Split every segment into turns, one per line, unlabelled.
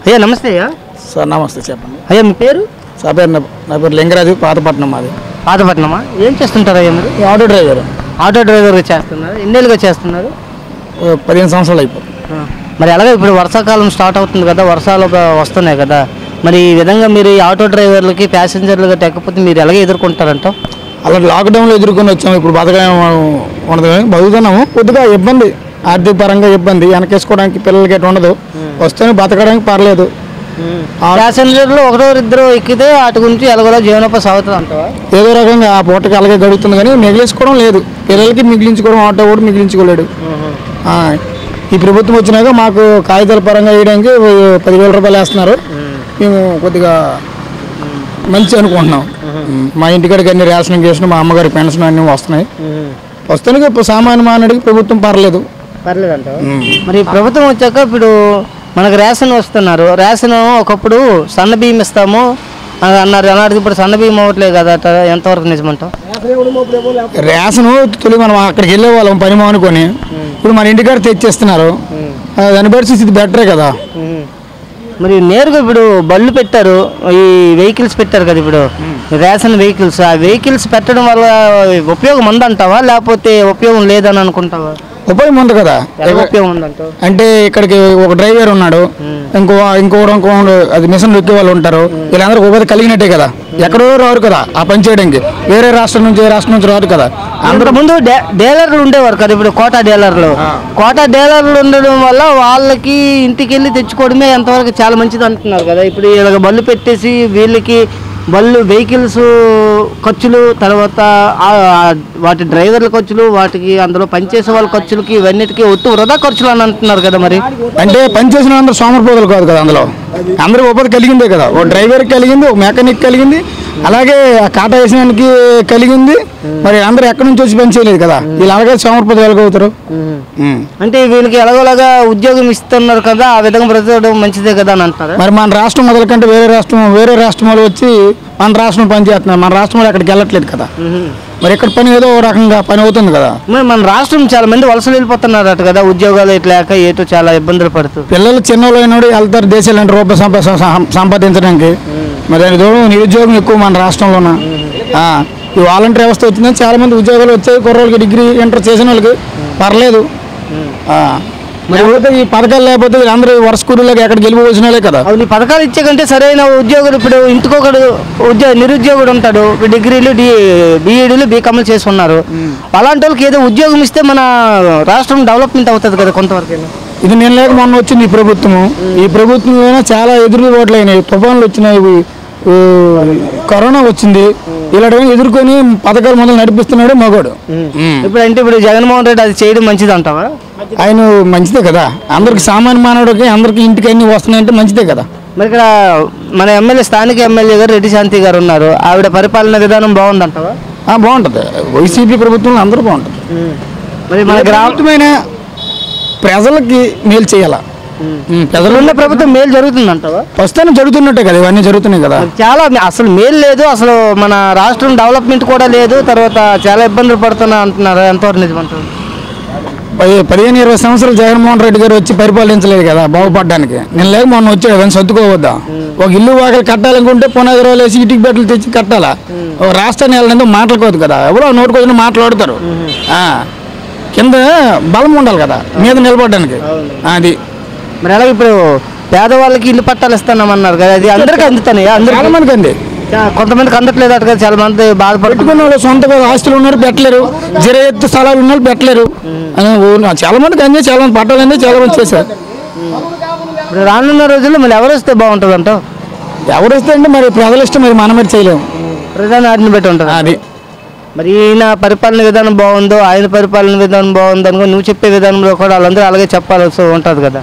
అయ్యా నమస్తే అయ్యా
సార్ నమస్తే చెప్పండి
అయ్యా మీ పేరు
సార్ పేరు నా- నా పేరు లింగరాజు పాతపట్నం మాది
పాతపట్నమా ఏం చేస్తుంటారు అయ్యా మీరు
ఈ ఆటో డ్రైవర్
ఆటో డ్రైవర్గా చేస్తున్నారు ఎన్నేళ్ళుగా చేస్తున్నారు
ఓ పదిహేను సంవత్సరాలు అయిపోతుంది
ఆ, మరి అలాగే ఇప్పుడు వర్షాకాలం స్టార్ట్ అవుతుంది కదా వర్షాలు ఒక వస్తున్నాయి కదా మరి ఈ విధంగా మీరు ఈ ఆటో డ్రైవర్లకి ప్యాసింజర్లుగా ఎక్కకపోతే మీరు ఎలాగే ఎదుర్కొంటారంట
అలా లాక్డౌన్లో ఎదుర్కొని వచ్చాము ఇప్పుడు బతకం ఉండదు కానీ బతుకుతున్నాము కొద్దిగా ఇబ్బంది ఆర్థిక పరంగా ఇబ్బంది వెనకేసుకోవడానికి పిల్లలకి ఎటు ఉండదు వస్తేనే బతకడానికి పర్లేదు
ప్యాసింజర్లు ఒకటో ఇద్దరు ఎక్కితే వాటి గురించి ఎలాగోలా జీవనోపాధి సాగుతుంది అంటావా
ఏదో రకంగా ఆ పూటకి అలాగే గడుపుతుంది కానీ మిగిలించుకోవడం లేదు పిల్లలకి మిగిలించుకోవడం ఆటో కూడా మిగిలించుకోలేడు ఆ, ఈ ప్రభుత్వం వచ్చినాక మాకు కాగితాల పరంగా వేయడానికి పదివేల రూపాయలు వేస్తున్నారు మేము కొద్దిగా మంచి అనుకుంటున్నాం మా ఇంటికాడికి అన్ని రేషన్ గేషన్ మా అమ్మగారి పెన్షన్ అన్నీ వస్తున్నాయి వస్తానికి ఇప్పుడు సామాన్య మానవుడికి ప్రభుత్వం పర్లేదు
పర్లేదు అంటావా మరి ప్రభుత్వం వచ్చాక ఇప్పుడు మనకు రేషన్ వస్తున్నారు రేషన్ ఒకప్పుడు సన్న బియ్యం ఇస్తాము అని అన్నారు అన్నారు ఇప్పుడు సన్న బియ్యం అవ్వట్లేదు కదా అట ఎంతవరకు నిజమంటావు
రేషన్ తొలి మనం అక్కడికి వెళ్ళే వాళ్ళం పని మానుకొని ఇప్పుడు మన ఇంటికాడ తెచ్చేస్తున్నారు ఆ, దాన్ని బట్టి ఇది బెటరే కదా
మరి నేరుగా ఇప్పుడు బళ్ళు పెట్టారు ఈ వెహికల్స్ పెట్టారు కదా ఇప్పుడు రేషన్ వెహికల్స్ ఆ వెహికల్స్ పెట్టడం వల్ల ఉపయోగం ఉందంటావా లేకపోతే ఉపయోగం లేదని అనుకుంటావా
ఉపయోగం ఉంది కదా
ఎలా ఉపయోగం ఉందంటావు
అంటే ఇక్కడికి ఒక డ్రైవర్ ఉన్నాడు ఇంకో ఇంకో ఇంకో అది మిషన్ ఎక్కే వాళ్ళు ఉంటారు వీళ్ళందరికీ ఉపాధి కలిగినట్టే కదా ఎక్కడో రారు కదా ఆ పని చేయడానికి వేరే రాష్ట్రం నుంచి ఏ రాష్ట్రం నుంచి రారు కదా
అందరు ముందు డే- డీలర్లు ఉండేవారు కదా ఇప్పుడు కోటా డీలర్లు కోటా డీలర్లు ఉండడం వల్ల వాళ్ళకి ఇంటికి వెళ్ళి తెచ్చుకోవడమే ఎంతవరకు చాలా మంచిది అంటున్నారు కదా ఇప్పుడు ఇలాగ బళ్ళు పెట్టేసి వీళ్ళకి బళ్ళు వెహికల్స్ ఖర్చులు తర్వాత ఆ- ఆ వాటి డ్రైవర్ల ఖర్చులు వాటికి అందులో పనిచేసే వాళ్ళ ఖర్చులకి ఇవన్నిటికీ ఒట్టు వృధా ఖర్చులు అని అంటున్నారు కదా మరి
అంటే పని చేసిన అందరూ సోమరిపోతులు కాదు కదా అందులో అందరూ ఉపాధి కలిగిందే కదా ఓ డ్రైవర్ కలిగింది ఒక మెకానిక్ కలిగింది అలాగే ఆ కాటా వేసినానికి కలిగింది మరి అందరూ ఎక్కడి నుంచి వచ్చి పని చేయలేదు కదా వీళ్ళు అలాగే సోమరిపోతులు ఎలాగవుతారు ఉం.
అంటే వీళ్ళకి ఎలాగోలాగా ఉద్యోగం ఇస్తున్నారు కదా ఆ విధంగా బ్రతకడం మంచిదే కదా అని అంటారు
మరి మన రాష్ట్రం మొదలకంటే వేరే రాష్ట్రం వేరే రాష్ట్రం వాళ్ళు వచ్చి మన రాష్ట్రం పని చేస్తున్నారు మన రాష్ట్రం వాళ్ళు అక్కడికి వెళ్ళట్లేదు కదా మరి ఇక్కడ పని ఏదో ఒక రకంగా పని అవుతుంది కదా
మరి మన రాష్ట్రం చాలా మంది వలసలు వెళ్ళిపోతున్నారట కదా ఉద్యోగాలు ఇట్లేక ఏటో చాలా ఇబ్బందులు పడుతూ
పిల్లలు చిన్నోళ్ళు అయినోడు వెళ్తారు దేశాలు అంటే రూపాయి సంపా సం- సంపాదించడానికి మరి దాని తోడు నిరుద్యోగం ఎక్కువ మన రాష్ట్రంలోన ఆ, ఈ వాలంటీర్ వ్యవస్థ వచ్చిందని చాలా మంది ఉద్యోగాలు వచ్చాయి కుర్రోళ్ళకి డిగ్రీ ఇంటర్ చేసిన వాళ్ళకి పర్లేదు ఆ, మరి లేకపోతే ఈ పథకాలు లేకపోతే వీళ్ళందరూ వరుస కూలీలకు ఎక్కడికి వెళ్ళిపోవచ్చిన వాళ్ళే కదా
అవును ఈ పథకాలు ఇచ్చే కంటే సరైన ఉద్యోగులు ఇప్పుడు ఇంటికొకడు ఉద్యోగ నిరుద్యోగుడు ఉంటాడు ఇప్పుడు డిగ్రీలు డి బీఈడీలు బీకామ్లు చేసి ఉన్నారు అలాంటి వాళ్ళకి ఏదో ఉద్యోగం ఇస్తే మన రాష్ట్రం డెవలప్మెంట్ అవుతుంది కదా కొంతవరకు
ఇది నేను లేక మొన్న వచ్చింది ఈ ప్రభుత్వము ఈ ప్రభుత్వం అయినా చాలా ఎదురుబాట్లు అయినాయి తుఫాన్లు వచ్చినాయి ఇవి, ఈ, కరోనా వచ్చింది ఇలాంటివన్నీ ఎదుర్కొని పథకాలు మొదలు నడిపిస్తున్నాడు మగోడు ఉమ్.
ఇప్పుడు అంటే ఇప్పుడు జగన్మోహన్ రెడ్డి అది చేయడం మంచిది అంటావా
ఆయన మంచిదే కదా అందరికి సామాన్య మానవుడికి అందరికి ఇంటికి అన్ని వస్తున్నాయంటే మంచిదే కదా
మరి ఇక్కడ మన ఎమ్మెల్యే స్థానిక ఎమ్మెల్యే గారు రెడ్డి శాంతి గారు ఉన్నారు ఆవిడ పరిపాలన విధానం బాగుందంటావా
ఆ, బాగుంటుంది వైసీపీ ప్రభుత్వంలో అందరూ బాగుంటుంది
మరి మన గ్రామ
ప్రభుత్వమైన ప్రజలకి మేలు చేయాల ఉమ్, ప్రజలు
ఉన్న ప్రభుత్వం మేలు జరుగుతుందంటావా
వస్తేనే జరుగుతున్నట్టే కదా ఇవన్నీ జరుగుతున్నాయి కదా
మరి చాలా అసలు మేలు లేదు అసలు మన రాష్ట్రం డెవలప్మెంట్ కూడా లేదు తర్వాత చాలా ఇబ్బందులు పడుతున్నా అంటున్నారు ఎంతవరకు నిజమంటారు
పది- పదిహేను ఇరవై సంవత్సరాలు జగన్మోహన్ రెడ్డి గారు వచ్చి పరిపాలించలేదు కదా బాగుపడడానికి నేను లేక మొన్న వచ్చాడు అవన్నీ సర్దుకోవద్దా ఒక ఇల్లు వాకలు కట్టాలనుకుంటే పునాది రోజులు వేసి ఇటుకి బెట్టలు తెచ్చి కట్టాలా ఒక రాష్ట్రాన్ని వెళ్ళడంతో మాట్లాడుకోవద్దు కదా ఎవరో నోటుకొచ్చిన మాట్లాడతారు ఆ, కింద బలం ఉండాలి కదా మీద నిలబడడానికి అది
మరి అలాగే ఇప్పుడు పేదవాళ్ళకి ఇల్లు పట్టాలు ఇస్తున్నామన్నారు కదా అది అందరికీ అందుతాయి
చాలా
అందరికీ
మందికి అండి
కొంతమందికి అందట్లేదు అట కదా చాలా మంది బాధపడుతున్నారు
పెట్టుకున్న వాళ్ళు సొంతగా ఆస్తులు ఉన్నారు పెట్టలేరు జర ఎత్తు స్థలాలు ఉన్న వాళ్ళు పెట్టలేరు అని ఊ- చాలా మందికి అందే చాలా మంది పట్టాలు అందే చాలా మంది చేశారు
ఇప్పుడు రానున్న రోజుల్లో మళ్ళీ ఎవరు వస్తే బాగుంటుంది అంటావు
ఎవరు వస్తే అంటే మరి ప్రజల ఇష్టం మరి మనం మరి చేయలేము
ప్రధాని ఆడిని బట్టి ఉంటుంది
అది
మరి ఈయన పరిపాలన విధానం బాగుందో ఆయన పరిపాలన విధానం బాగుందో అనుకో నువ్వు చెప్పే విధానంలో కూడా వాళ్ళందరూ అలాగే చెప్పాల్సి ఉంటుంది కదా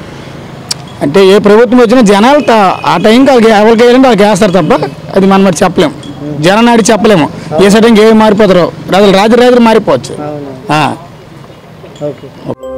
అంటే ఏ ప్రభుత్వం వచ్చినా జనాలు తా- ఆ టైంకి వాళ్ళకి ఎవరికి వేయాలంటే వాళ్ళకి వేస్తారు తప్ప అది మనం మరి చెప్పలేము జనాన్ని చెప్పలేము ఏ సటంకి ఏమి మారిపోతారో రాజులు రాజు రాజులు మారిపోవచ్చు ఆ.
ఓకే